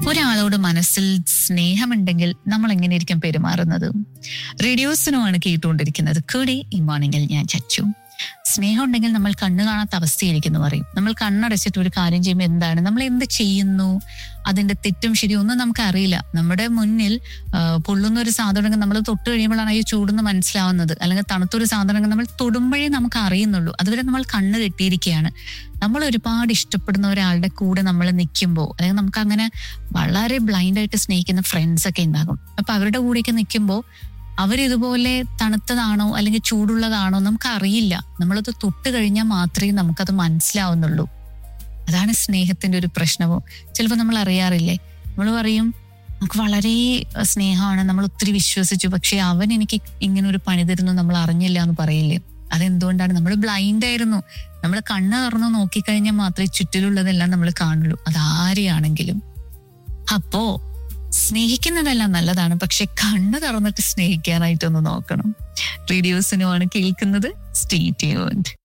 ഒരാളോട് മനസ്സിൽ സ്നേഹമുണ്ടെങ്കിൽ നമ്മൾ എങ്ങനെയായിരിക്കും പെരുമാറുന്നത് റേഡിയോസിനുമാണ് കേട്ടുകൊണ്ടിരിക്കുന്നത് കൂടെ ഈ മോർണിംഗിൽ ഞാൻ ചച്ചു സ്നേഹം ഉണ്ടെങ്കിൽ നമ്മൾ കണ്ണു കാണാത്ത അവസ്ഥയായിരിക്കും എന്ന് പറയും നമ്മൾ കണ്ണടച്ചിട്ട് ഒരു കാര്യം ചെയ്യുമ്പോൾ എന്താണ് നമ്മൾ എന്ത് ചെയ്യുന്നു അതിന്റെ തെറ്റും ശരിയും ഒന്നും നമുക്ക് അറിയില്ല നമ്മുടെ മുന്നിൽ ആ, പൊള്ളുന്ന ഒരു സാധനം നമ്മൾ തൊട്ട് കഴിയുമ്പോഴാണ് ഈ ചൂടെന്ന് മനസ്സിലാവുന്നത് അല്ലെങ്കിൽ തണുത്തൊരു സാധനം നമ്മൾ തൊടുമ്പോഴേ നമുക്ക് അറിയുന്നുള്ളൂ അതുവരെ നമ്മൾ കണ്ണ് കെട്ടിയിരിക്കുകയാണ് നമ്മൾ ഒരുപാട് ഇഷ്ടപ്പെടുന്ന ഒരാളുടെ കൂടെ നമ്മൾ നിൽക്കുമ്പോൾ അല്ലെങ്കിൽ നമുക്ക് അങ്ങനെ വളരെ ബ്ലൈൻഡ് ആയിട്ട് സ്നേഹിക്കുന്ന ഫ്രണ്ട്സ് ഒക്കെ ഉണ്ടാകും അപ്പൊ അവരുടെ കൂടെയൊക്കെ നിൽക്കുമ്പോൾ അവരിതുപോലെ തണുത്തതാണോ അല്ലെങ്കിൽ ചൂടുള്ളതാണോ നമുക്ക് അറിയില്ല നമ്മളത് തൊട്ട് കഴിഞ്ഞാൽ മാത്രമേ നമുക്കത് മനസ്സിലാവുന്നുള്ളൂ അതാണ് സ്നേഹത്തിന്റെ ഒരു പ്രശ്നവും ചിലപ്പോൾ നമ്മൾ അറിയാറില്ലേ നമ്മൾ പറയും നമുക്ക് വളരെ സ്നേഹമാണ് നമ്മൾ ഒത്തിരി വിശ്വസിച്ചു പക്ഷെ അവൻ എനിക്ക് ഇങ്ങനെ ഒരു പണി തരുന്നു നമ്മൾ അറിഞ്ഞില്ല എന്ന് പറയില്ലേ അതെന്തുകൊണ്ടാണ് നമ്മൾ ബ്ലൈൻഡ് ആയിരുന്നു നമ്മൾ കണ്ണ് തുറന്ന് നോക്കിക്കഴിഞ്ഞാൽ മാത്രമേ ചുറ്റിലുള്ളതെല്ലാം നമ്മൾ കാണുള്ളൂ അതാരെയാണെങ്കിലും അപ്പോ സ്നേഹിക്കുന്നതെല്ലാം നല്ലതാണ് പക്ഷെ കണ്ണ് തുറന്നിട്ട് സ്നേഹിക്കാനായിട്ടൊന്ന് നോക്കണം റേഡിയോസിനുമാണ് കേൾക്കുന്നത് സ്റ്റേ ട്യൂൺഡ്